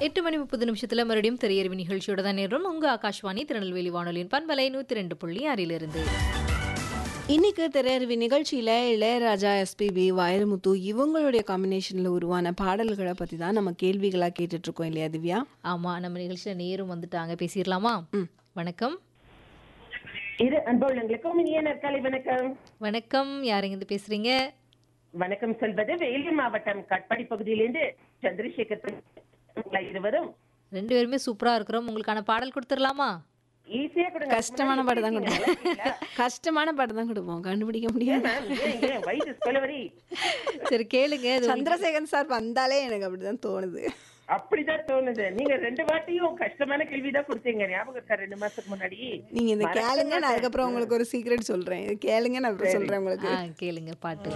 எட்டு மணி முப்பது நிமிஷத்துல மறுபடியும் திரையறிவு நிகழ்ச்சியோட தான் நேரம் உங்க ஆகாஷ்வாணி திருநெல்வேலி வானொலியின் பண்பலை நூத்தி ரெண்டு புள்ளி ஆறிலிருந்து இன்னைக்கு திரையருவி நிகழ்ச்சியில் இளையராஜா எஸ்பிபி வைரமுத்து இவங்களுடைய காம்பினேஷனில் உருவான பாடல்களை பற்றி தான் நம்ம கேள்விகளாக கேட்டுட்ருக்கோம் இல்லையா திவ்யா ஆமா நம்ம நிகழ்ச்சியில நேரும் வந்துட்டாங்க பேசிடலாமா வணக்கம் இரு அன்புள்ளங்களுக்கும் இனிய நற்காலை வணக்கம் வணக்கம் யாருங்க இருந்து பேசுறீங்க வணக்கம் சொல்வது வேலூர் மாவட்டம் கட்பாடி பகுதியிலிருந்து சந்திரசேகர் உங்களை இருவரும் ரெண்டு பேருமே சூப்பரா இருக்கிறோம் உங்களுக்கான பாடல் கொடுத்துடலாமா ஈஸியா கொடுங்க கஷ்டமான பாட்டு தான் கொடுப்போம் கஷ்டமான பாட்டு தான் கொடுப்போம் கண்டுபிடிக்க முடியாது மேம், ஏன், ஏன், வயசு சொல்லவரி சரி கேளுங்க இது சந்திரசேகரன் சார் வந்தாலே எனக்கு அப்படிதான் தோணுது அப்படிதான் தோணுது நீங்க ரெண்டு வாட்டியும் கஷ்டமான கேள்விதான் கொடுத்தீங்க ஞாபகம் இருக்கா ரெண்டு மாசத்துக்கு முன்னாடி நீங்க இந்த கேளுங்க நான் அதுக்கப்புறம் உங்களுக்கு ஒரு சீக்ரெட் சொல்றேன் இது கேளுங்க நான் அப்புறம் சொல்றேன் உங்களுக்கு ஆ கேளுங்க பாட்டு